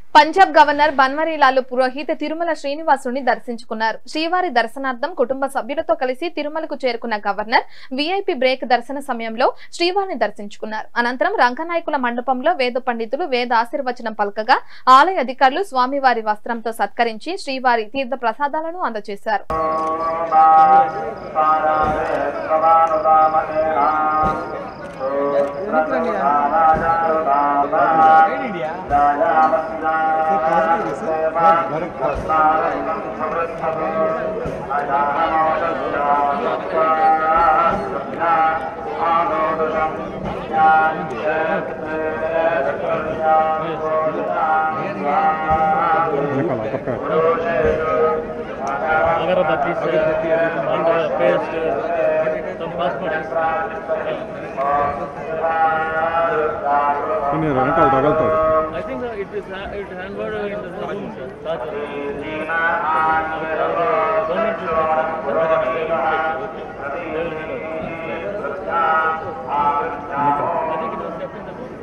Punjab governor Banwarilal Purohit Tirumala శ్రీనివాసుని దర్శించుకున్నారు శ్రీవారి దర్శనార్థం కుటుంబ సభ్యులతో కలిసి తిరుమలకు చేరుకున్న గవర్నర్ వీఐపీ బ్రేక్ దర్శన సమయంలో శ్రీవారిని దర్శించుకున్నారు అనంతరం రంగనాయకుల మండపంలో వేద పండితులు వేద ఆశీర్వచనం పలకగా ఆలయ అధికారులు స్వామివారి వస్త్రంతో సత్కరించి శ్రీవారి తీర్థ ప్రసాదాలను అందజేశారు Agarbatti, and uh, paste, uh, some passport. నేను వెనకాల తగలుతాడు I think uh, it is ha- it handed in the room, sir. That's all. Government should take it. They will take it. They will handle it. I think it was kept in the room.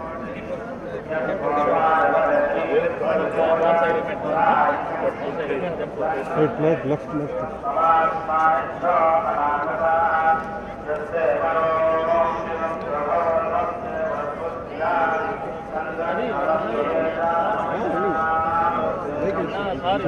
One side of it, but one side of it. Left left left left అది sorry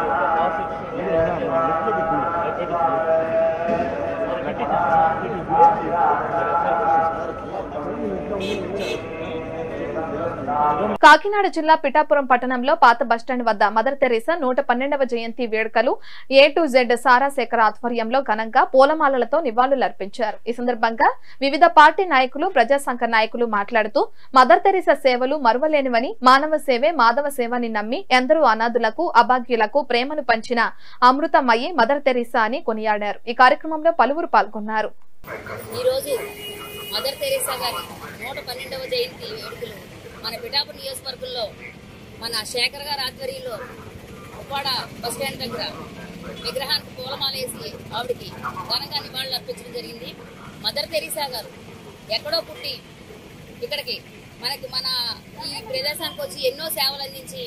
Kakinada జిల్లా పిఠాపురం పట్టణంలో పాత bus stand వద్ద mother Teresa నూట పన్నెండవ జయంతి వేడుకలు A to Z Sara Shekhar ఆధ్వర్యంలో ఘనంగా పూలమాలలతో నివాళులర్పించారు ఈ సందర్భంగా వివిధ పార్టీ నాయకులు ప్రజా సంఘ నాయకులు మాట్లాడుతూ మదర్ తెరీసా సేవలు మరువలేనివని మానవ సేవే మాధవ సేవని నమ్మి ఎందరో అనాథులకు అభాగ్యులకు ప్రేమను పంచిన అమృతమయ్యి మదర్ తెరీసా అని కొనియాడారు ఈ కార్యక్రమంలో పలువురు పాల్గొన్నారు ఈరోజు మదర్ తెరీసా గారి నూట పన్నెండవ జయంతి వేడుకలు మన పిఠాపురం నియోజకవర్గంలో మన శేఖర్ గారి ఆధ్వర్యంలో ఉప్పాడ బస్ స్టాండ్ దగ్గర విగ్రహానికి పూలమాల వేసి ఆవిడకి ఘనంగా నివాళులు అర్పించడం జరిగింది మదర్ తెరీసా గారు ఎక్కడో పుట్టి ఇక్కడికి మనకి మన ఈ ప్రదేశానికి వచ్చి ఎన్నో సేవలు అందించి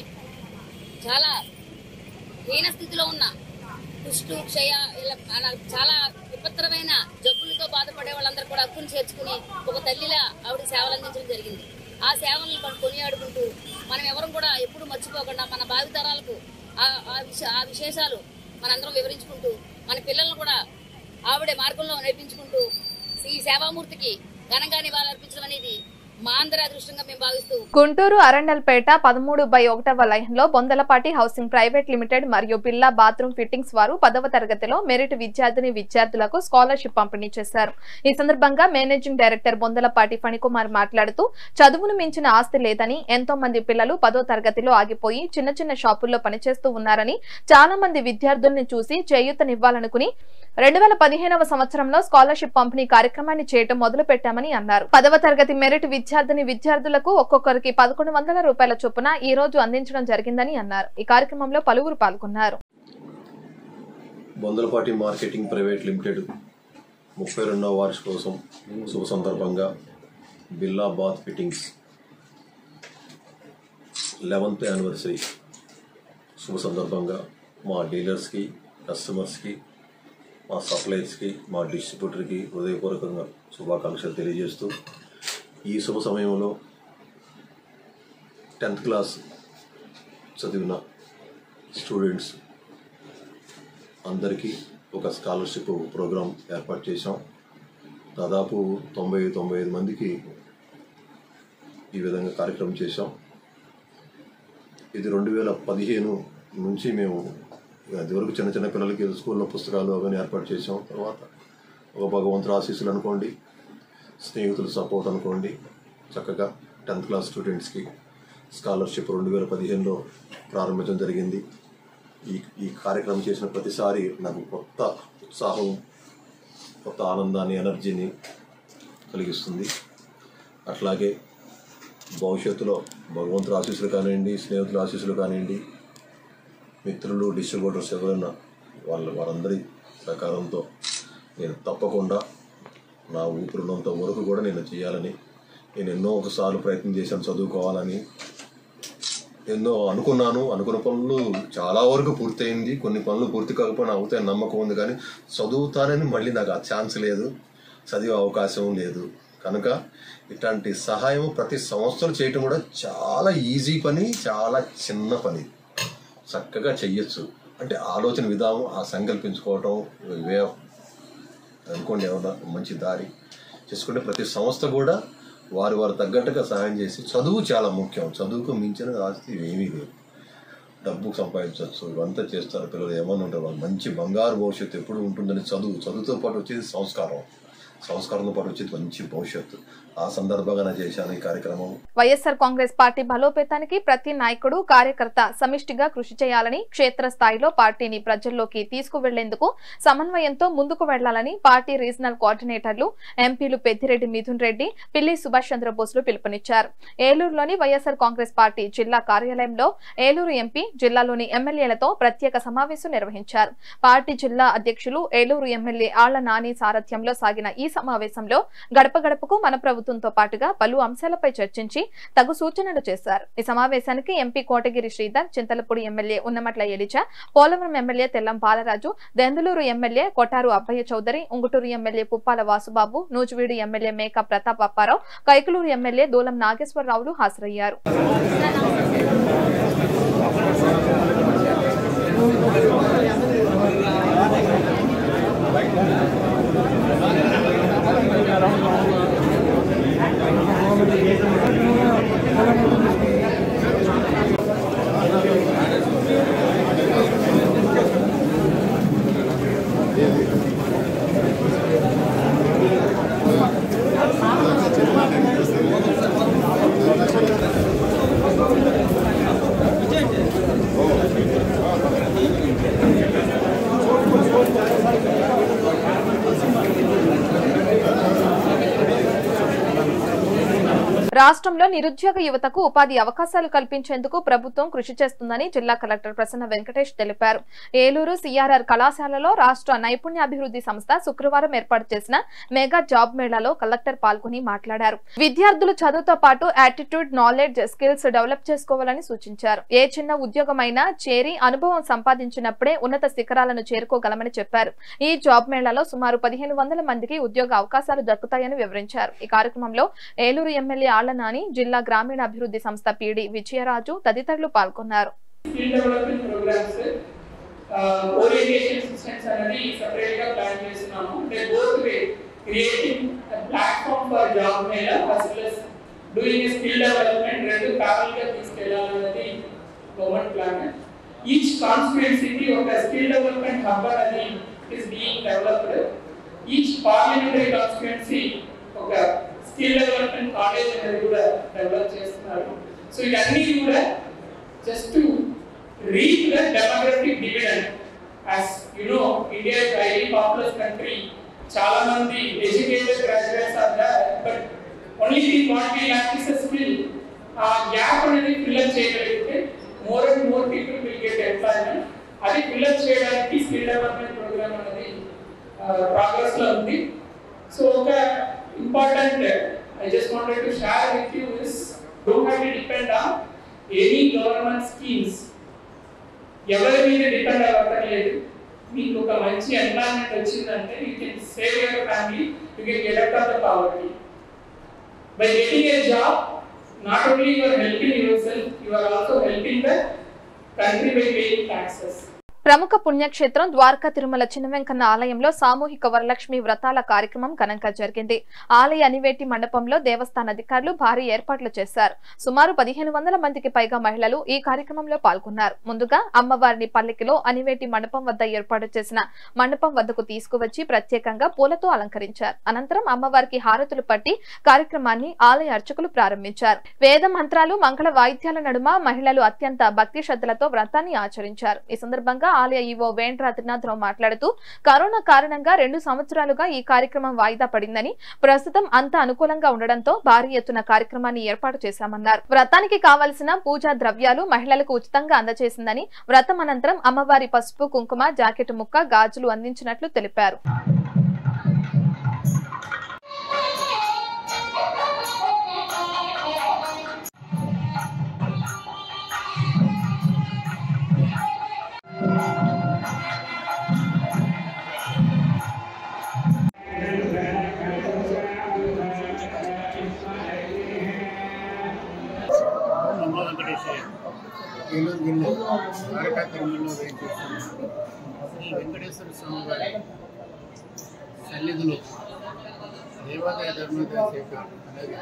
చాలా హీన స్థితిలో ఉన్న కుష్టు క్షయ ఇలా మన చాలా విపత్తరమైన జబ్బులతో బాధపడే వాళ్ళందరూ కూడా హక్కును చేర్చుకుని ఒక తల్లిలా ఆవిడ సేవలు అందించడం జరిగింది ఆ సేవలను మనం కొనియాడుకుంటూ మనం ఎవరం కూడా ఎప్పుడు మర్చిపోకుండా మన భావితరాలకు ఆ- ఆ విశ- ఆ విశేషాలు మనందరం వివరించుకుంటూ మన పిల్లలను కూడా ఆవిడ మార్గంలో నడిపించుకుంటూ ఈ సేవామూర్తికి ఘనంగా నివాళులర్పించడం అనేది మా అందరి అదృష్టంగా మేము భావిస్తూ గుంటూరు అరండల్పేట పదమూడు బై ఒకటవ లైన్లో బొందలపాటి హౌసింగ్ ప్రైవేట్ లిమిటెడ్ మరియు బిర్లా బాత్రూమ్ ఫిట్టింగ్స్ వారు పదవ తరగతిలో మెరిట్ విద్యార్థిని విద్యార్థులకు స్కాలర్షిప్ పంపిణీ చేశారు ఈ సందర్భంగా మేనేజింగ్ డైరెక్టర్ బొందలపాటి ఫణికుమార్ మాట్లాడుతూ చదువును మించిన ఆస్తి లేదని ఎంతో మంది పిల్లలు పదో తరగతిలో ఆగిపోయి చిన్న చిన్న షాపుల్లో పనిచేస్తూ ఉన్నారని చాలా మంది విద్యార్థుల్ని చూసి చేయూతనివ్వాలనుకుని రెండు వేల పదిహేనవ సంవత్సరంలో స్కాలర్షిప్ పంపిణీ కార్యక్రమాన్ని చేయటం మొదలు పెట్టామని అన్నారు పదవ తరగతి మెరిట్ విద్యార్థిని విద్యార్థులకు ఒక్కొక్కరికి పదకొండు వందల రూపాయల చొప్పున ఈ రోజు అందించడం జరిగిందని అన్నారు ఈ కార్యక్రమంలో పలువురు పాల్గొన్నారు బొందలపాటి మార్కెటింగ్ ప్రైవేట్ లిమిటెడ్ ముప్పై రెండవ వార్షికోత్సవం శుభ సందర్భంగా బిల్లా బాత్ ఫిట్టింగ్స్ లెవెన్త్ యానివర్సరీ శుభ సందర్భంగా మా డీలర్స్కి కస్టమర్స్కి మా సప్లైర్స్కి మా డిస్ట్రిబ్యూటర్కి హృదయపూర్వకంగా శుభాకాంక్షలు తెలియజేస్తూ ఈ శుభ సమయంలో టెన్త్ క్లాస్ చదివిన స్టూడెంట్స్ అందరికీ ఒక స్కాలర్షిప్ ప్రోగ్రాం ఏర్పాటు చేశాం దాదాపు తొంభై తొంభై ఐదు మందికి ఈ విధంగా కార్యక్రమం చేశాం ఇది రెండు వేల పదిహేను నుంచి మేము అదివరకు చిన్న చిన్న పిల్లలకి స్కూల్లో పుస్తకాలు అవన్నీ ఏర్పాటు చేసాం తర్వాత ఒక భగవంతుడు ఆశీస్సులు అనుకోండి స్నేహితుల సపోర్ట్ అనుకోండి చక్కగా టెన్త్ క్లాస్ స్టూడెంట్స్కి స్కాలర్షిప్ రెండు వేల పదిహేనులో ప్రారంభించడం జరిగింది ఈ ఈ కార్యక్రమం చేసిన ప్రతిసారి నాకు కొత్త ఉత్సాహం కొత్త ఆనందాన్ని ఎనర్జీని కలిగిస్తుంది అట్లాగే భవిష్యత్తులో భగవంతుల ఆశీస్సులు కానివ్వండి స్నేహితుల ఆశీస్సులు కానివ్వండి మిత్రులు డిస్ట్రిబ్యూటర్స్ ఎవరైనా వాళ్ళ వారందరి సహకారంతో నేను తప్పకుండా నా ఊపిరినంత వరకు కూడా నేను చేయాలని నేను ఎన్నో ఒకసార్లు ప్రయత్నం చేశాను చదువుకోవాలని ఎన్నో అనుకున్నాను అనుకున్న పనులు చాలా వరకు పూర్తయింది కొన్ని పనులు పూర్తి కాకపోయినా అవుతాయని నమ్మకం ఉంది కానీ చదువుతానని మళ్ళీ నాకు ఆ ఛాన్స్ లేదు చదివే అవకాశం లేదు కనుక ఇట్లాంటి సహాయం ప్రతి సంవత్సరం చేయటం కూడా చాలా ఈజీ పని చాలా చిన్న పని చక్కగా చెయ్యొచ్చు అంటే ఆలోచన విధానం ఆ సంకల్పించుకోవటం వే ఆఫ్ అనుకోండి ఏమన్నా మంచి దారి చేసుకుంటే ప్రతి సంస్థ కూడా వారి వారు తగ్గట్టుగా సహాయం చేసి చదువు చాలా ముఖ్యం చదువుకు మించిన ఆస్తి ఏమీ లేదు డబ్బు సంపాదించవచ్చు ఇవంతా చేస్తారు పిల్లలు ఏమన్నా ఉంటారు వాళ్ళు మంచి బంగారు భవిష్యత్తు ఎప్పుడు ఉంటుందని చదువు చదువుతో పాటు వచ్చేది సంస్కారం సంస్కారంతో పాటు వచ్చేది మంచి భవిష్యత్తు ఆ సందర్భంగా నేను చేశాను ఈ కార్యక్రమం వైఎస్ఆర్ కాంగ్రెస్ పార్టీ బలోపేతానికి ప్రతి నాయకుడు కార్యకర్త సమిష్టిగా కృషి చేయాలని క్షేత్ర స్థాయిలో పార్టీని ప్రజల్లోకి తీసుకువెళ్లేందుకు సమన్వయంతో ముందుకు వెళ్లాలని పార్టీ రీజనల్ కోఆర్డినేటర్లు ఎంపీలు పెద్దిరెడ్డి మిథున్ రెడ్డి పిల్లి సుభాష్ చంద్రబోస్లు పిలుపునిచ్చారు ఏలూరులోని వైఎస్ఆర్ కాంగ్రెస్ పార్టీ జిల్లా కార్యాలయంలో ఏలూరు ఎంపీ జిల్లాలోని ఎమ్మెల్యేలతో ప్రత్యేక సమావేశం నిర్వహించారు పార్టీ జిల్లా అధ్యక్షులు ఏలూరు ఎమ్మెల్యే ఆళ్ల నాని సారథ్యంలో సాగిన ఈ సమావేశంలో గడప గడపకు మన ప్రభుత్వంతో పాటుగా పలు అంశాలపై చర్చించి తగు సూచనలు చేశారు ఈ సమావేశానికి MP Kotagiri Sridhar Chintalapudi MLA Unnamatla Eliza Polavaram MLA Tellam Balaraju Denduluru MLA Kotaru Abbaiah Chowdary Ungutur MLA Puppala Vasubabu Nuzvid MLA Meka Pratap Apparao Kaikalur MLA Dulam నాగేశ్వరరావులు హాజరయ్యారు రాష్ట్రంలో నిరుద్యోగ యువతకు ఉపాధి అవకాశాలు కల్పించేందుకు ప్రభుత్వం కృషి చేస్తుందని జిల్లా కలెక్టర్ ప్రసన్న వెంకటేష్ తెలిపారు ఏలూరు సిఆర్ఆర్ కళాశాలలో రాష్ట్ర నైపుణ్యాభివృద్ధి సంస్థ శుక్రవారం ఏర్పాటు చేసిన మెగా జాబ్ మేళాలో కలెక్టర్ పాల్గొని మాట్లాడారు విద్యార్థులు చదువుతో పాటు యాటిట్యూడ్ నాలెడ్జ్ స్కిల్స్ డెవలప్ చేసుకోవాలని సూచించారు ఏ చిన్న ఉద్యోగమైనా చేరి అనుభవం సంపాదించినప్పుడే ఉన్నత శిఖరాలను చేరుకోగలమని చెప్పారు ఈ జాబ్ మేళాలో సుమారు పదిహేను వందల మందికి ఉద్యోగ అవకాశాలు దక్కుతాయని వివరించారు ఈ కార్యక్రమంలో ఏలూరు ఎమ్మెల్యే ఆళ్ల నాని జిల్లా గ్రామీణ అభివృద్ధి సంస్థ పీడి విజయరాజు తదితరులు పాల్గొన్నారు skill development programs orientation systems అనేది సెపరేట్ గా ప్లాన్ చేస్తున్నాము అంటే both way creating platform for job మీద as well as doing skill development రెండు ప్యారల్ గా తీసుకెళ్లాలన్నది గవర్నమెంట్ ప్లాన్ ఈచ్ కాన్స్టిట్యుయెన్సీకి ఒక స్కిల్ డెవలప్మెంట్ హబ్ అనేది is being developed each parliamentary constituency ఒక స్కిల్ డెవలప్మెంట్ కాలేజ్ అనేది కూడా డెవలప్ చేస్తున్నారు సో ఇవన్నీ కూడా just to reap the demographic dividend. As you know, India is a highly populous country. చాలా మంది educated graduates are there but only thing what we lack is skill uh gap అనేది fill up చేయగలిగితే more and more people will get employment అది fill up చేయడానికి skill development program అనేది progress లో ఉంది so ఒక important I just wanted to share with you is don't have to depend on any government schemes ఎవరి మీద depend అవ్వక్కర్లేదు మీకు ఒక మంచి ఎంప్లాయ్మెంట్ వచ్చిందంటే you can save your family you can get out of the poverty by getting a job not only you are helping yourself you are also helping the country by paying taxes ప్రముఖ పుణ్యక్షేత్రం ద్వారకా తిరుమల చిన్నవెంకన్న ఆలయంలో సామూహిక వరలక్ష్మి వ్రతాల కార్యక్రమం ఘనంగా జరిగింది ఆలయ అనివేటి మండపంలో దేవస్థాన అధికారులు భారీ ఏర్పాట్లు చేశారు సుమారు పదిహేను వందల మందికి పైగా మహిళలు ఈ కార్యక్రమంలో పాల్గొన్నారు ముందుగా అమ్మవారిని పల్లెకిలో అనివేటి మండపం వద్ద ఏర్పాటు చేసిన మండపం వద్దకు తీసుకువచ్చి ప్రత్యేకంగా పూలతో అలంకరించారు అనంతరం అమ్మవారికి హారతులు పట్టి కార్యక్రమాన్ని ఆలయ అర్చకులు ప్రారంభించారు వేద మంత్రాలు మంగళ వాయిద్యాల నడుమ మహిళలు అత్యంత భక్తి శ్రద్ధలతో వ్రతాన్ని ఆచరించారు ఈ సందర్భంగా ఆలయ ఈవో వేండ్ర త్రినాథరావు మాట్లాడుతూ కరోనా కారణంగా రెండు సంవత్సరాలుగా ఈ కార్యక్రమం వాయిదా పడిందని ప్రస్తుతం అంత అనుకూలంగా ఉండడంతో భారీ ఎత్తున కార్యక్రమాన్ని ఏర్పాటు చేశామన్నారు వ్రతానికి కావలసిన పూజా ద్రవ్యాలు మహిళలకు ఉచితంగా అందజేసిందని వ్రతం అనంతరం అమ్మవారి పసుపు కుంకుమ జాకెట్ ముక్క గాజులు అందించినట్లు తెలిపారు Thank you. ద్వారకా తిరుమలలో వేయించేస్తున్న శ్రీ వెంకటేశ్వర స్వామి వారి సన్నిధిలో దేవాదాయ ధర్మోదయ శాఖ అలాగే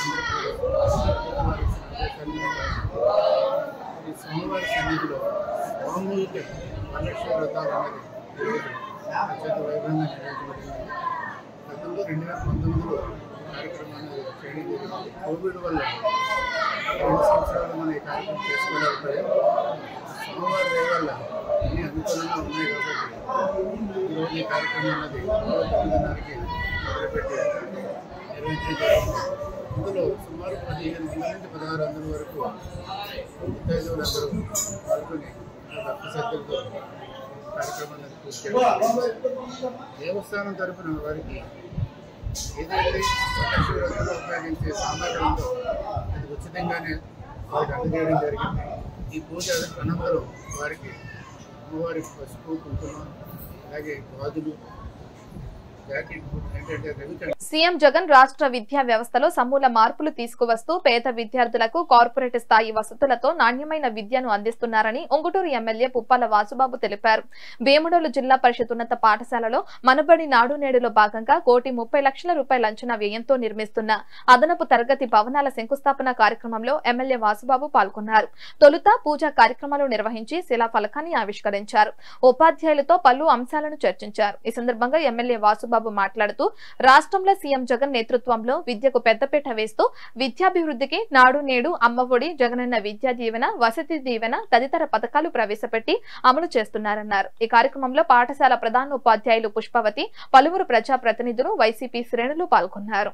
ఆంధ్రప్రదేశ్ ఈ స్వామివారి సన్నిధిలో మామూలుగా వరలక్ష్మి వ్రతాలు అనేది అత్యంత వైభవంగా నిర్వహించబడింది గతంలో రెండు వేల పంతొమ్మిదిలో ఈ కార్యక్రమాన్ని చేయడం జరిగింది కోవిడ్ వల్ల రెండు సంవత్సరాలు మనం ఈ కార్యక్రమం చేసుకోలేకపోయాం సోమవారం దయ వల్ల అన్ని అనుకూలంగా ఉన్నాయి కాబట్టి ఈరోజు ఈ కార్యక్రమం అనేది తొమ్మిదిన్నరకి మొదలుపెట్టి నిర్వహించడం జరిగింది ఇందులో సుమారు పదిహేను వందల నుంచి పదహారు వందల వరకు ఉత్తేజులందరూ పాల్గొని భక్తి శ్రద్ధలతో కార్యక్రమాన్ని పూర్తి దేవస్థానం తరపున వారికి ఏదైతే శివరాత్రిలో ఉపయోగించే సామాగ్రితో అది ఉచితంగానే వారికి అందజేయడం జరిగింది ఈ పూజ అనంతరం వారికి అమ్మవారి పసుపు కుంకుమ అలాగే గాజులు జాకెట్ ఏంటంటే రవిచంద్ర సీఎం జగన్ రాష్ట్ర విద్యా వ్యవస్థలో సమూల మార్పులు తీసుకువస్తూ పేద విద్యార్థులకు కార్పొరేట్ స్థాయి వసతులతో నాణ్యమైన విద్యను అందిస్తున్నారని ఉంగుటూరు ఎమ్మెల్యే పుప్పాల వాసుబాబు తెలిపారు వేముడోలు జిల్లా పరిషత్ ఉన్నత పాఠశాలలో మనబడి నాడు నేడులో భాగంగా కోటి ముప్పై లక్షల రూపాయల అంచనా వ్యయంతో నిర్మిస్తున్న అదనపు తరగతి భవనాల శంకుస్థాపన కార్యక్రమంలో ఎమ్మెల్యే వాసుబాబు పాల్గొన్నారు తొలుత పూజా కార్యక్రమాలు నిర్వహించి శిలా ఫలకాన్ని ఆవిష్కరించారు ఉపాధ్యాయులతో పలు అంశాలను చర్చించారు ఈ సందర్భంగా ఎమ్మెల్యే వాసుబాబు మాట్లాడుతూ రాష్ట్రంలో సీఎం జగన్ నేతృత్వంలో విద్యకు పెద్దపీట వేస్తూ విద్యాభివృద్ధికి నాడు నేడు అమ్మఒడి జగనన్న విద్యా దీవెన వసతి దీవెన తదితర పథకాలు ప్రవేశపెట్టి అమలు చేస్తున్నారన్నారు ఈ కార్యక్రమంలో పాఠశాల ప్రధాన ఉపాధ్యాయులు పుష్పవతి పలువురు ప్రజా ప్రతినిధులు వైసీపీ శ్రేణులు పాల్గొన్నారు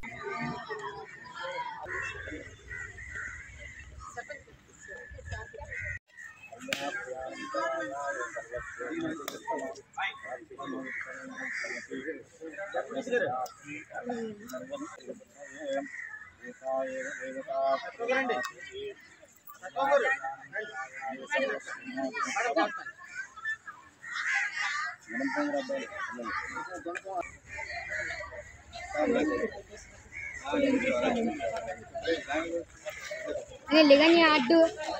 అదే లేదని అడ్డు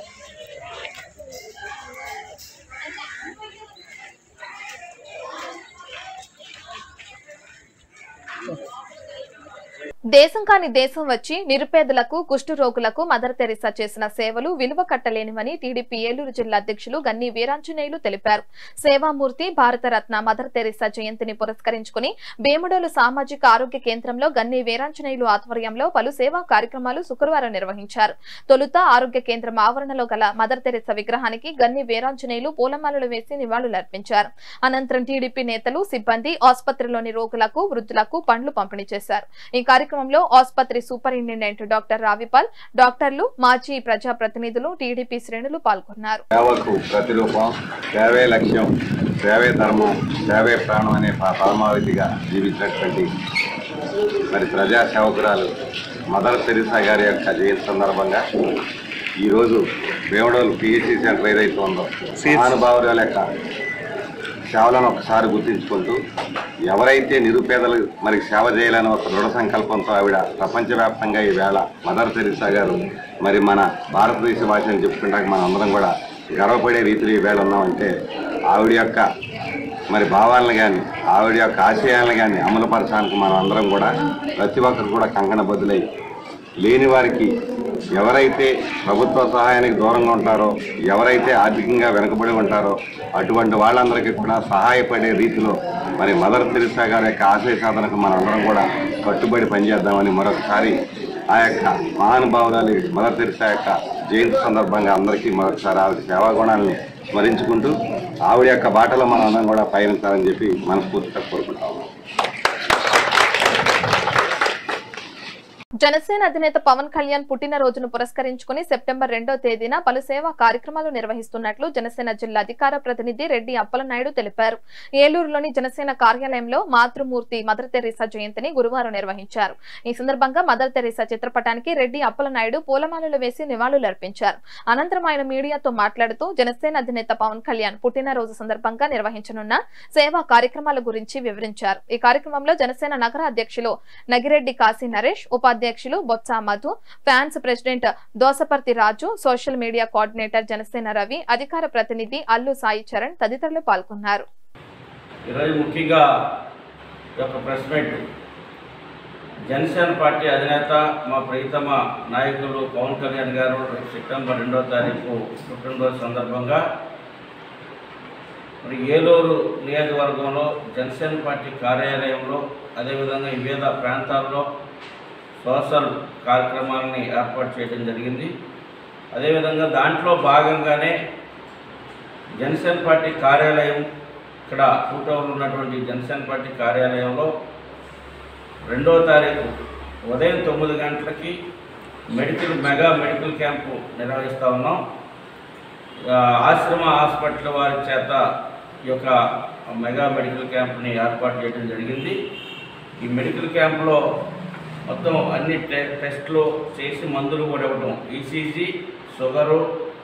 దేశం కాని దేశం వచ్చి నిరుపేదలకు కుష్టు రోగులకు మదర్ తెరిసా చేసిన సేవలు విలువ కట్టలేనివని టీడీపీ ఏలూరు జిల్లా అధ్యక్షులు గన్ని వీరాంజనేయులు తెలిపారు సేవామూర్తి భారతరత్న మదర్ తెరిసా జయంతిని పురస్కరించుకుని భీముడోలు సామాజిక ఆరోగ్య కేంద్రంలో గన్ని వీరాంజనేయులు ఆధ్వర్యంలో పలు సేవా కార్యక్రమాలు శుక్రవారం నిర్వహించారు తొలుత ఆరోగ్య కేంద్రం ఆవరణలో గల మదర్ తెరిసా విగ్రహానికి గన్ని వీరాంజనేయులు పూలమాలలు వేసి నివాళులర్పించారు అనంతరం టీడీపీ నేతలు సిబ్బంది ఆసుపత్రిలోని రోగులకు వృద్ధులకు పండ్లు పంపిణీ చేశారు ఈ కార్యక్రమంలో ఆసుపత్రి సూపరింటెండెంట్ డాక్టర్ రావిపాల్ డాక్టర్లు మాజీ ప్రజాప్రతినిధులు టీడీపీ శ్రేణులు పాల్గొన్నారు సేవకు ప్రతిరూపం సేవే లక్ష్యం సేవే ధర్మం సేవే ప్రాణం అనే ప- పరమావధిగా జీవించినటువంటి మరి ప్రజా సేవకురాలు మదర్ తెరిసా గారి యొక్క జయంతి సందర్భంగా ఈరోజు వేమడోలు పిహెచ్సి సెంటర్ ఏదైతే ఉందో మహానుభావుల యొక్క సేవలను ఒకసారి గుర్తించుకుంటూ ఎవరైతే నిరుపేదలు మరి సేవ చేయాలని ఒక దృఢ సంకల్పంతో ఆవిడ ప్రపంచవ్యాప్తంగా ఈ వేళ మదర్ తెరిసా గారు మరి మన భారతదేశ భాషను చెప్పుకుంటాక మన అందరం కూడా గర్వపడే రీతిలో ఈ వేళ ఉన్నామంటే ఆవిడ యొక్క మరి భావాలను కానీ ఆవిడ యొక్క ఆశయాలను కానీ అమలుపరచడానికి మనం అందరం కూడా ప్రతి ఒక్కరు కూడా కంకణబద్దులై లేని వారికి ఎవరైతే ప్రభుత్వ సహాయానికి దూరంగా ఉంటారో ఎవరైతే ఆర్థికంగా వెనుకబడి ఉంటారో అటువంటి వాళ్ళందరికీ కూడా సహాయపడే రీతిలో మరి మదర్ తెరిసా గారి యొక్క ఆశయ సాధనకు మనందరం కూడా కట్టుబడి పనిచేద్దామని మరొకసారి ఆ యొక్క మహానుభావురాలి మదర్ తెరిసా యొక్క జయంతి సందర్భంగా అందరికీ మరొకసారి ఆవిడ సేవా గుణాలని స్మరించుకుంటూ ఆవిడ యొక్క బాటలో మనం అందరం కూడా పయనించాలని చెప్పి మనస్ఫూర్తిగా కోరుకుంటాము జనసేన అధినేత పవన్ కళ్యాణ్ పుట్టినరోజును పురస్కరించుకుని సెప్టెంబర్ రెండో తేదీన పలు సేవా కార్యక్రమాలు నిర్వహిస్తున్నట్లు జనసేన జిల్లా అధికార ప్రతినిధి రెడ్డి అప్పలనాయుడు తెలిపారు ఏలూరులోని జనసేన కార్యాలయంలో మాతృమూర్తి మదర్ తెరీసా జయంతిని గురువారం నిర్వహించారు ఈ సందర్భంగా మదర్ తెరీసా చిత్రపటానికి రెడ్డి అప్పలనాయుడు పూలమాలలు వేసి నివాళులర్పించారు అనంతరం ఆయన మీడియాతో మాట్లాడుతూ జనసేన అధినేత పవన్ కళ్యాణ్ పుట్టినరోజు సందర్భంగా నిర్వహించనున్న సేవా కార్యక్రమాల గురించి వివరించారు ఈ కార్యక్రమంలో జనసేన నగర అధ్యక్షులు నగిరెడ్డి కాశీ నరేష్ ఉపాధ్యక్షులు అధ్యక్షులు Botsa Madhu fans president Dosaparthi Raju social media coordinator Janasena Ravi అధికార ప్రతినిధి అల్లు సాయి చరణ్ తదితరులు పాల్గొన్నారు ఈరోజు ముఖ్యంగా ఈ యొక్క ప్రెస్ మీట్ జనసేన పార్టీ అధినేత మా ప్రీతమ నాయకులు పవన్ కళ్యాణ్ గారు రేపు సెప్టెంబర్ రెండో తారీఖు పుట్టినరోజు సందర్భంగా మరి ఏలూరు నియోజకవర్గంలో జనసేన పార్టీ కార్యాలయంలో అదేవిధంగా వివిధ ప్రాంతాల్లో సోషల్ కార్యక్రమాలని ఏర్పాటు చేయడం జరిగింది అదేవిధంగా దాంట్లో భాగంగానే జనసేన పార్టీ కార్యాలయం ఇక్కడ టూటౌన్లో ఉన్నటువంటి జనసేన పార్టీ కార్యాలయంలో రెండో తారీఖు ఉదయం తొమ్మిది గంటలకి మెడికల్ మెగా మెడికల్ క్యాంపు నిర్వహిస్తూ ఉన్నాం ఆ, ఆశ్రమ హాస్పిటల్ వారి చేత ఈ యొక్క మెగా మెడికల్ క్యాంప్ని ఏర్పాటు చేయడం జరిగింది ఈ మెడికల్ క్యాంపులో మొత్తం అన్ని టె- టెస్టులు చేసి మందులు కూడా ఇవ్వడం ఈసీజీ షుగరు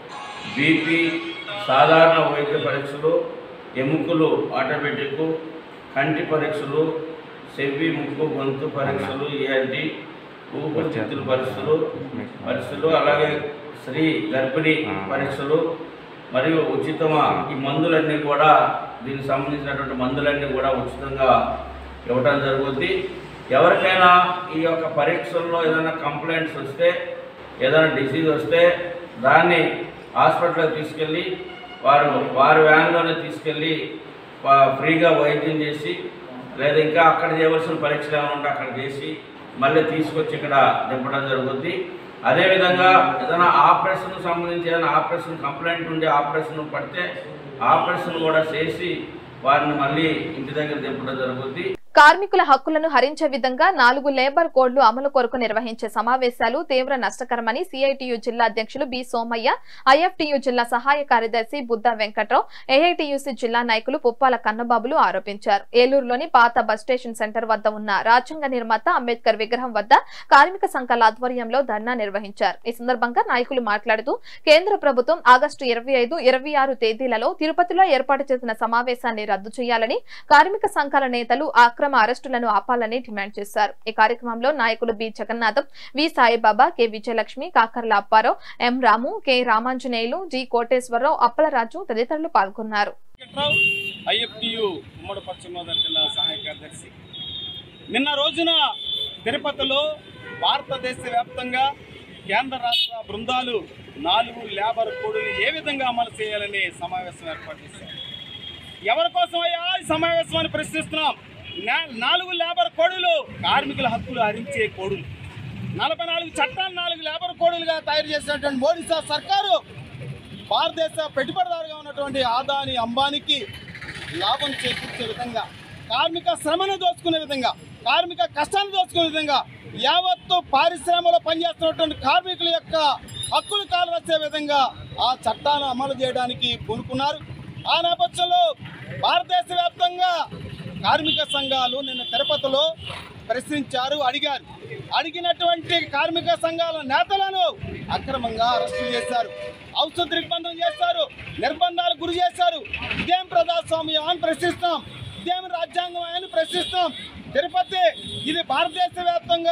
బీపీ సాధారణ వైద్య పరీక్షలు ఎముకలు ఆటోమేటిక్ కంటి పరీక్షలు చెవి ముక్కు గొంతు పరీక్షలు ఇలాంటి ఊపిరితిత్తుల పరీక్షలు పరీక్షలు అలాగే స్త్రీ గర్భిణీ పరీక్షలు మరియు ఉచితమా ఈ మందులన్నీ కూడా దీనికి సంబంధించినటువంటి మందులన్నీ కూడా ఉచితంగా ఇవ్వటం జరుగుద్ది ఎవరికైనా ఈ యొక్క పరీక్షల్లో ఏదైనా కంప్లైంట్స్ వస్తే ఏదైనా డిసీజ్ వస్తే దాన్ని హాస్పిటల్కి తీసుకెళ్ళి వారు వారి వ్యాన్లోనే తీసుకెళ్ళి వా- ఫ్రీగా వైద్యం చేసి లేదా ఇంకా అక్కడ చేయవలసిన పరీక్షలు ఏమైనా ఉంటే అక్కడ చేసి మళ్ళీ తీసుకొచ్చి ఇక్కడ దింపడం జరుగుద్ది అదేవిధంగా ఏదైనా ఆపరేషన్ సంబంధించి ఏదైనా ఆపరేషన్ కంప్లైంట్ ఉండి ఆపరేషన్ పడితే ఆపరేషన్ కూడా చేసి వారిని మళ్ళీ ఇంటి దగ్గర దింపడం జరుగుద్ది కార్మికుల హక్కులను హరించే విధంగా నాలుగు లేబర్ కోడ్లు అమలు కొరకు నిర్వహించే సమావేశాలు తీవ్ర నష్టకరమని సిఐటియు జిల్లా అధ్యక్షులు బి సోమయ్య ఐఎఫ్టియు జిల్లా సహాయ కార్యదర్శి బుద్ధ వెంకట్రావు ఏఐటియుసి జిల్లా నాయకులు పుప్పాల కన్నబాబులు ఆరోపించారు ఏలూరులోని పాత బస్ స్టేషన్ సెంటర్ వద్ద ఉన్న రాజ్యాంగ నిర్మాత అంబేద్కర్ విగ్రహం వద్ద కార్మిక సంఘాల ఆధ్వర్యంలో ధర్నా నిర్వహించారు ఈ సందర్భంగా నాయకులు మాట్లాడుతూ కేంద్ర ప్రభుత్వం ఆగస్టు ఇరవై ఐదు ఇరవై ఆరు తేదీలలో తిరుపతిలో ఏర్పాటు చేసిన సమావేశాన్ని రద్దు చేయాలని కార్మిక సంఘాల నేతలు అక్రమ అరెస్టులను ఆపాలని డిమాండ్ చేశారు ఈ కార్యక్రమంలో నాయకులు B Jagannatham V Saibaba K Vijayalakshmi Kakarla Apparao M Ramu K Ramanjaneyulu G Koteswararao Appalaraju తదితరులు పాల్గొన్నారు ఐఎఫ్టియు ఉమ్మడి పశ్చిమ గోదావరి జిల్లా సహాయ కార్యదర్శి నిన్న రోజున తిరుపతిలో భారతదేశ వ్యాప్తంగా కేంద్ర రాష్ట్ర బృందాలు నాలుగు లేబర్ కోడులు ఏ విధంగా అమలు చేయాలని సమావేశం ఏర్పాటు చేశారు ఎవరి కోసం అయ్యా ఈ సమావేశం అని ప్రశ్నిస్తున్నాం నా- నాలుగు లేబర్ కోడులు కార్మికుల హక్కులు హరించే కోడులు నలభై నాలుగు చట్టాలు నాలుగు లేబర్ కోడులుగా తయారు చేసినటువంటి మోడీ సా- సర్కారు భారతదేశ పెట్టుబడిదారుగా ఉన్నటువంటి ఆదాని అంబానీకి లాభం చేకూర్చే విధంగా కార్మిక శ్రమను దోచుకునే విధంగా కార్మిక కష్టాన్ని దోచుకునే విధంగా యావత్తు పారిశ్రమలో పనిచేస్తున్నటువంటి కార్మికుల యొక్క హక్కులు కాలవచ్చే విధంగా ఆ చట్టాలను అమలు చేయడానికి పూనుకున్నారు ఆ నేపథ్యంలో భారతదేశ వ్యాప్తంగా కార్మిక సంఘాలు నిన్న తిరుపతిలో ప్రశ్నించారు అడిగారు అడిగినటువంటి కార్మిక సంఘాల నేతలను అక్రమంగా అరెస్టు చేశారు ఔషధ నిర్బంధం చేశారు నిర్బంధాలకు గురి చేశారు ఇదేం ప్రజాస్వామ్యం అని ప్రశ్నిస్తాం ఇదేం రాజ్యాంగం అని ప్రశ్నిస్తాం తిరుపతి ఇది భారతదేశ వ్యాప్తంగా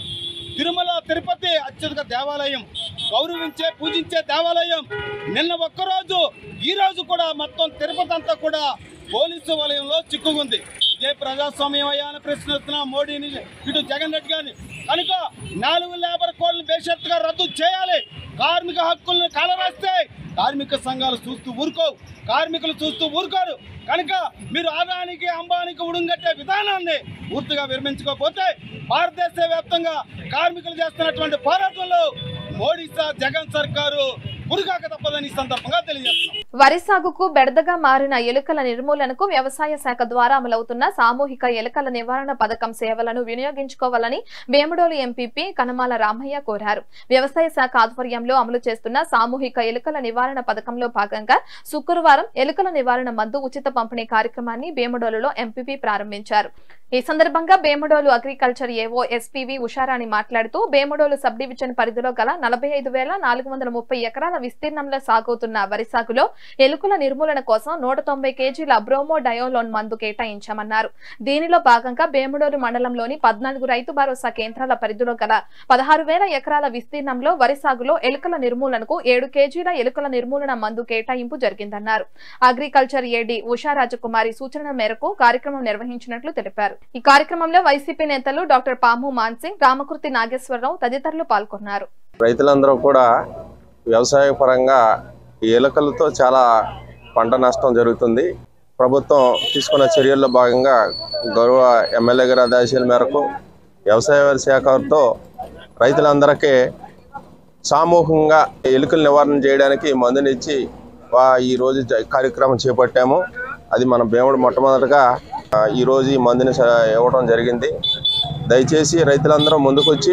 తిరుమల తిరుపతి అత్యధిక దేవాలయం గౌరవించే పూజించే దేవాలయం నిన్న ఒక్కరోజు ఈ రోజు కూడా మొత్తం తిరుపతి అంతా కూడా పోలీసు వలయంలో చిక్కుకుంది ఇదే ప్రజాస్వామ్యం అయ్యా అని ప్రశ్నిస్తున్నాం మోడీని ఇటు జగన్ రెడ్డి గారిని కనుక నాలుగు లేబర్ కోడ్లు బేషరతుగా రద్దు చేయాలి కార్మిక హక్కులను కలరాస్తే కార్మిక సంఘాలు చూస్తూ ఊరుకోవు కార్మికులు చూస్తూ ఊరుకోరు కనుక మీరు ఆదానికి అంబానికి ఉడుంగట్టే విధానాన్ని పూర్తిగా విరమించుకోకపోతే భారతదేశ వ్యాప్తంగా కార్మికులు చేస్తున్నటువంటి పోరాటంలో మోడీ సా- జగన్ సర్కారు ఉరుగాక తప్పదని ఈ సందర్భంగా తెలియజేస్తున్నాం వరి సాగుకు బెడదగా మారిన ఎలుకల నిర్మూలనకు వ్యవసాయ శాఖ ద్వారా అమలవుతున్న సామూహిక ఎలుకల నివారణ పథకం సేవలను వినియోగించుకోవాలని వేముడోలు ఎంపీపీ కనమాల రామయ్య కోరారు వ్యవసాయ శాఖ ఆధ్వర్యంలో అమలు చేస్తున్న సామూహిక ఎలుకల నివారణ పథకంలో భాగంగా శుక్రవారం ఎలుకల నివారణ మందు ఉచిత పంపిణీ కార్యక్రమాన్ని వేముడోలులో ఎంపీపీ ప్రారంభించారు ఈ సందర్భంగా Bemadolu agriculture AO SPV Usharani మాట్లాడుతూ బేమడోలు సబ్ డివిజన్ పరిధిలో గల నలభై ఐదు వేల నాలుగు వందల ముప్పై ఎకరాల విస్తీర్ణంలో సాగుతున్న వరి సాగులో ఎలుకల నిర్మూలన కోసం నూట తొంభై కేజీల బ్రోమో డయోలోన్ మందు కేటాయించామన్నారు దీనిలో భాగంగా బేమడోలు మండలంలోని పద్నాలుగు రైతు భరోసా కేంద్రాల పరిధిలో గల పదహారు వేల ఎకరాల విస్తీర్ణంలో వరి సాగులో ఎలుకల నిర్మూలనకు ఏడు కేజీల ఎలుకల నిర్మూలన మందు కేటాయింపు జరిగిందన్నారు అగ్రికల్చర్ ఏడి ఉషా రాజకుమారి సూచనల మేరకు కార్యక్రమం నిర్వహించినట్లు తెలిపారు ఈ కార్యక్రమంలో వైసీపీ నేతలు డాక్టర్ పాము మాన్సింగ్ రామకృతి నాగేశ్వరరావు తదితరులు పాల్గొన్నారు రైతులందరూ కూడా వ్యవసాయ పరంగా ఈ ఎలుకలతో చాలా పంట నష్టం జరుగుతుంది ప్రభుత్వం తీసుకున్న చర్యల్లో భాగంగా గౌరవ ఎమ్మెల్యే గారి ఆదేశాల మేరకు వ్యవసాయ శాఖతో రైతులందరికీ సామూహికంగా ఎలుకల నివారణ చేయడానికి మందునిచ్చి వా- ఈ రోజు జ- కార్యక్రమం చేపట్టాము అది మన భీముడు మొట్టమొదటిగా ఆ, ఈ రోజు ఈ మందుని స- ఇవ్వడం జరిగింది దయచేసి రైతులందరూ ముందుకొచ్చి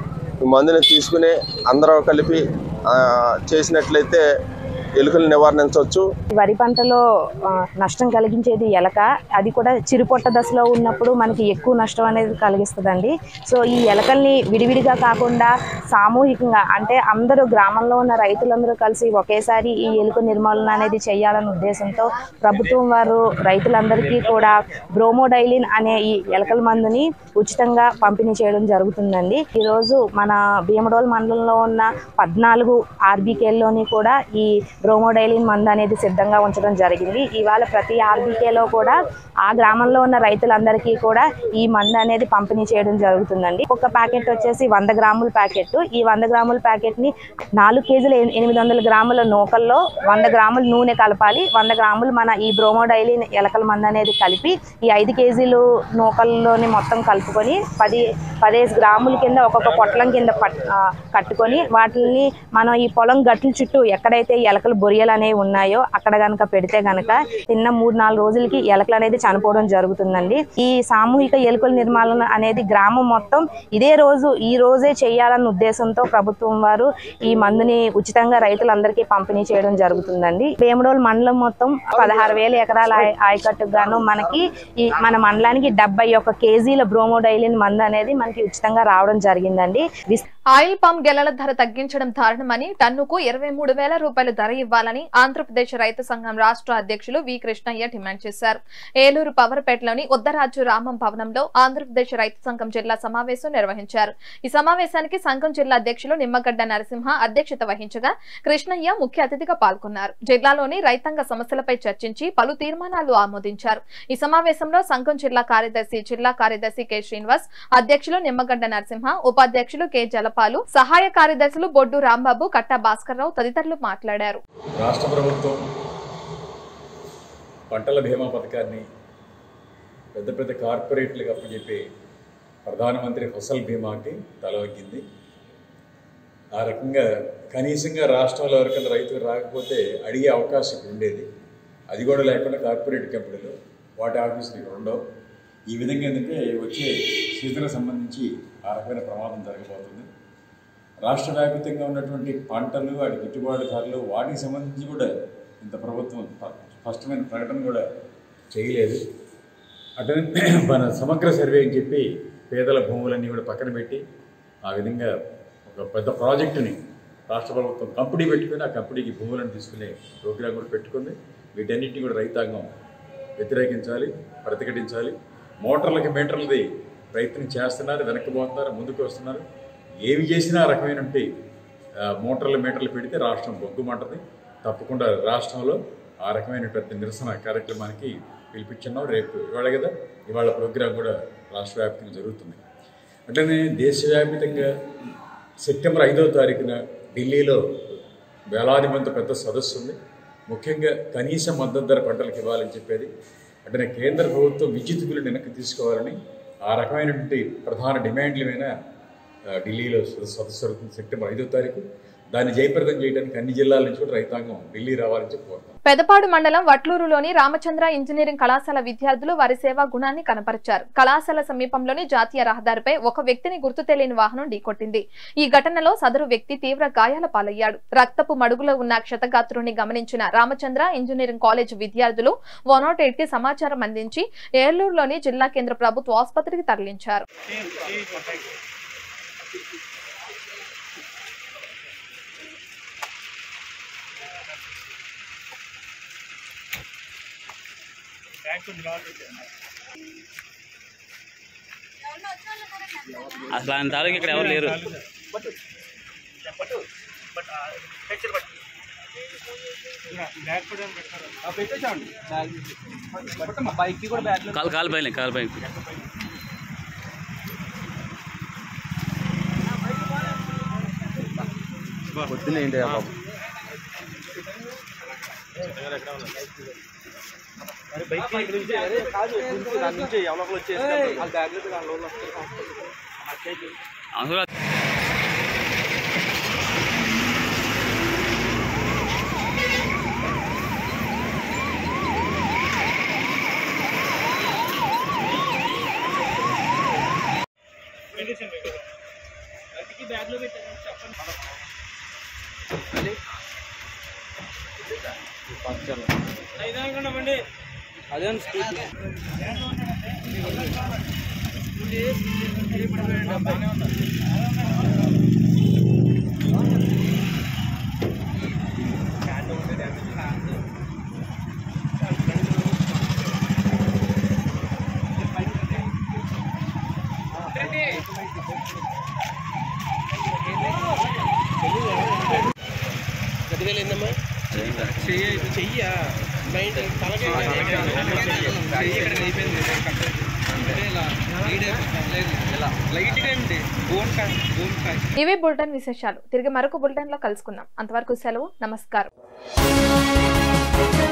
ఈ మందుని తీసుకుని అందరూ కలిపి ఆ, చేసినట్లయితే ఎలుకలు నివారించవచ్చు వరి పంటలో ఆ, నష్టం కలిగించేది ఎలక అది కూడా చిరుపొట్ట దశలో ఉన్నప్పుడు మనకి ఎక్కువ నష్టం అనేది కలిగిస్తుందండి సో ఈ ఎలకల్ని విడివిడిగా కాకుండా సామూహికంగా అంటే అందరూ గ్రామంలో ఉన్న రైతులందరూ కలిసి ఒకేసారి ఈ ఎలుక నిర్మూలన అనేది చేయాలనే ఉద్దేశంతో ప్రభుత్వం వారు రైతులందరికీ కూడా బ్రోమోడైలిన్ అనే ఈ ఎలకల మందుని ఉచితంగా పంపిణీ చేయడం జరుగుతుందండి ఈరోజు మన భీమడోల్ మండలంలో ఉన్న పద్నాలుగు ఆర్బీకేల్లోని కూడా ఈ బ్రోమోడైలిన్ మందు అనేది సిద్ధంగా ఉంచడం జరిగింది ఇవాళ ప్రతి ఆర్బీకేలో కూడా ఆ గ్రామంలో ఉన్న రైతులందరికీ కూడా ఈ మందు అనేది పంపిణీ చేయడం జరుగుతుందండి ఒక ప్యాకెట్ వచ్చేసి వంద గ్రాముల ప్యాకెట్ ఈ వంద గ్రాముల ప్యాకెట్ ని నాలుగు కేజీల ఎన్- ఎనిమిది వందల గ్రాముల నూకల్లో వంద గ్రాముల నూనె కలపాలి వంద గ్రాములు మన ఈ బ్రోమోడైలిన్ ఎలకల మందు అనేది కలిపి ఈ ఐదు కేజీలు నూకల్లోని మొత్తం కలుపుకొని పది పదిహేను గ్రాముల కింద ఒక్కొక్క పొట్లం కింద పట్- ఆ, కట్టుకొని వాటిని మనం ఈ పొలం గట్ల చుట్టూ ఎక్కడైతే ఈ ఎలకలు బొరియలు అనేవి ఉన్నాయో అక్కడ గనక పెడితే గనక తిన్న మూడు నాలుగు రోజులకి ఎలకలు అనేది చనిపోవడం జరుగుతుందండి ఈ సామూహిక ఎలుకల నిర్మాణం అనేది గ్రామం మొత్తం ఇదే రోజు ఈ రోజే చేయాలన్న ఉద్దేశంతో ప్రభుత్వం వారు ఈ మందుని ఉచితంగా రైతులందరికీ పంపిణీ చేయడం జరుగుతుందండి వేమడోల్ మండలం మొత్తం పదహారు వేల ఎకరాల ఆయ- ఆయకట్టుకు గాను మనకి ఈ మన మండలానికి డెబ్బై ఒక్క కేజీల బ్రోమోడైలిన్ మందు అనేది మనకి ఉచితంగా రావడం జరిగిందండి విస్- ఆయిల్ పామ్ గెలల ధర తగ్గించడం దారుణమని టన్నుకు ఇరవై మూడు వేల రూపాయలు ధర ఇవ్వాలని ఆంధ్రప్రదేశ్ రైతు సంఘం రాష్ట్ర అధ్యక్షులు వి కృష్ణయ్య డిమాండ్ చేశారు ఏలూరు పవర్పేటలోని ఉద్దరాజు రామం భవనంలో ఆంధ్రప్రదేశ్ రైతు సంఘం జిల్లా సమావేశం నిర్వహించారు ఈ సమావేశానికి సంఘం జిల్లా అధ్యక్షులు నిమ్మగడ్డ నరసింహ అధ్యక్షత వహించగా కృష్ణయ్య ముఖ్య అతిథిగా పాల్గొన్నారు జిల్లాలోని రైతాంగ సమస్యలపై చర్చించి పలు తీర్మానాలు ఆమోదించారు ఈ సమావేశంలో సంఘం జిల్లా కార్యదర్శి జిల్లా కార్యదర్శి కె శ్రీనివాస్ అధ్యక్షులు నిమ్మగడ్డ నరసింహ ఉపాధ్యక్షులు కె జలపాలు సహాయ కార్యదర్శులు బొడ్డు రాంబాబు కట్టా భాస్కర్రావు తదితరులు మాట్లాడారు రాష్ట్ర ప్రభుత్వం పంటల బీమా పథకాన్ని పెద్ద పెద్ద కార్పొరేట్లకు అప్పచెప్పి ప్రధానమంత్రి ఫసల్ బీమాకి తలవగ్గింది ఆ రకంగా కనీసంగా రాష్ట్రంలో ఎవరికైనా రైతులు రాకపోతే అడిగే అవకాశం ఇప్పుడు ఉండేది అది కూడా లేకుండా కార్పొరేట్ కంపెనీలు వాటి ఆఫీసులు ఇక్కడ ఉండవు ఈ విధంగా ఏంటంటే వచ్చే సీజన్కి సంబంధించి ఆ రకమైన ప్రమాదం జరగబోతుంది రాష్ట్ర వ్యాప్తంగా ఉన్నటువంటి పంటలు వాటి గిట్టుబాటు ధరలు వాటికి సంబంధించి కూడా ఇంత ప్రభుత్వం స్ప- స్పష్టమైన ప్రకటన కూడా చేయలేదు అటనే మన సమగ్ర సర్వే అని చెప్పి పేదల భూములన్నీ కూడా పక్కన పెట్టి ఆ విధంగా ఒక పెద్ద ప్రాజెక్టుని రాష్ట్ర ప్రభుత్వం కంపెనీ పెట్టుకుని ఆ కంపెనీకి భూములను తీసుకునే ప్రోగ్రాం కూడా పెట్టుకుంది వీటన్నిటిని కూడా రైతాంగం వ్యతిరేకించాలి ప్రతిఘటించాలి మోటార్లకి మీటర్లది ప్రయత్నం చేస్తున్నారు వెనక్కిపోతున్నారు ముందుకు వస్తున్నారు ఏమి చేసినా ఆ రకమైనటువంటి ఆ, మోటార్లు మీటర్లు పెడితే రాష్ట్రం బొగ్గుమంటది తప్పకుండా రాష్ట్రంలో ఆ రకమైనటువంటి నిరసన కార్యక్రమానికి పిలిపించున్నాం రేపు ఇవాళ కదా ఇవాళ ప్రోగ్రాం కూడా రాష్ట్ర వ్యాప్తంగా జరుగుతుంది అంటే దేశవ్యాప్తంగా సెప్టెంబర్ ఐదో తారీఖున ఢిల్లీలో వేలాది మంది పెద్ద సదస్సు ఉంది ముఖ్యంగా కనీస మద్దతు ధర పంటలకు ఇవ్వాలని చెప్పేది అంటే కేంద్ర ప్రభుత్వం విద్యుత్ బిల్లు వెనక్కి తీసుకోవాలని ఆ రకమైనటువంటి ప్రధాన డిమాండ్ల మీద ఆ, ఢిల్లీలో సదస్సు సదస్సు జరుగుతుంది సెప్టెంబర్ ఐదో తారీఖు దాన్ని జయప్రదం చేయడానికి అన్ని జిల్లాల నుంచి కూడా రైతాంగం ఢిల్లీ రావాలని చెప్పి కోరుతాం పెదపాడు మండలం వట్లూరులోని రామచంద్ర ఇంజనీరింగ్ కళాశాల విద్యార్థులు వారి సేవా గుణాన్ని కనపరిచారు కళాశాల సమీపంలోని జాతీయ రహదారిపై ఒక వ్యక్తిని గుర్తు తెలియని వాహనం ఢీకొట్టింది ఈ ఘటనలో సదరు వ్యక్తి తీవ్ర గాయాల పాలయ్యాడు రక్తపు మడుగులో ఉన్న క్షతగాత్రుని గమనించిన రామచంద్ర ఇంజనీరింగ్ కాలేజ్ విద్యార్థులు వన్ కి సమాచారం అందించి ఏలూరులోని జిల్లా కేంద్ర ప్రభుత్వ ఆసుపత్రికి తరలించారు అసలు ఆయన తాలూకు ఇక్కడ ఎవరు లేరు కాలు కాలు పైన కాలు పైన పొద్దున్న ఏంటి బాబు అసలు అదే స్కూటీ చెయ్యా మైండ్ తలకే లైట్ గా అండి బోన్ కాయ బోన్ కాయ ఇవే బులెటిన్ విశేషాలు తిరిగి మరొక బులెటిన్ లో కలుసుకుందాం అంతవరకు సెలవు నమస్కారం